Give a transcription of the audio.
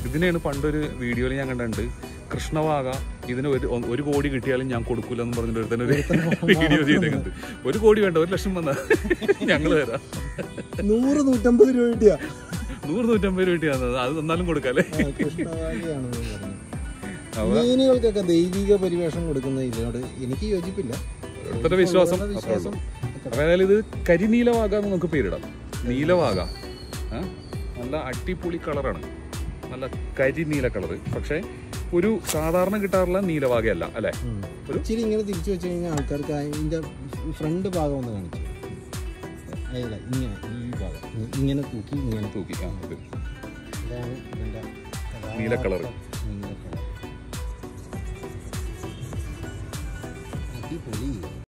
ഇതിനെയാണ് പണ്ടൊരു വീഡിയോയിൽ ഞാൻ കണ്ടിട്ടുണ്ട് കൃഷ്ണവാക ഇതിന് ഒരു ഒരു കോടി കിട്ടിയാലും ഞാൻ കൊടുക്കൂല എന്ന് പറഞ്ഞിട്ട് ഒരുത്തന്നെ ഒരു വീഡിയോ ചെയ്തേക്കുന്നത് ഒരു കോടി വേണ്ട ഒരു ലക്ഷം വന്നാ ഞങ്ങൾ തരാം നൂറ് നൂറ്റമ്പത് രൂപ കിട്ടിയാ നൂറ് നൂറ്റമ്പത് രൂപ കിട്ടിയാൽ അത് തന്നാലും കൊടുക്കാല്ലേ ആ, കൃഷ്ണവാടിയാണെന്ന് പറഞ്ഞു മീനുകൾക്കൊക്കെ ദൈവിക പരിവേഷം കൊടുക്കുന്ന ഇതിനോട് എനിക്ക് യോജിപ്പില്ല ഓരോരുത്തരുടെ വിശ്വാസം അത്രേ ഉള്ളൂ അപ്പൊ ഏതായാലും ഇത് കരിനീലവാക എന്ന് നമുക്ക് പേരിടാം നീലവാക ആ? നല്ല അടിപൊളി കളറാണ് നല്ല കരിനീല കളറ് പക്ഷേ ഒരു സാധാരണ കിട്ടാറുള്ള നീലവാകയല്ല അല്ലേ ഉം. ഒരു ഇച്ചിരി ഇങ്ങനെ തിരിച്ചു വെച്ച് കഴിഞ്ഞാൽ ആൾക്കാർക്ക് അതിന്റെ ഫ്രണ്ട് ഭാഗം ഒന്ന് കാണിച്ചു അല്ല ഇങ്ങനെ ഈ ഭാഗം ഇ- ഇങ്ങനെ തൂക്കി ഇങ്ങനെ തൂക്കി ആ ഇത് ഇതാണ് ഇതിന്റെ നീല കളറ് നീല കളർ അടിപൊളി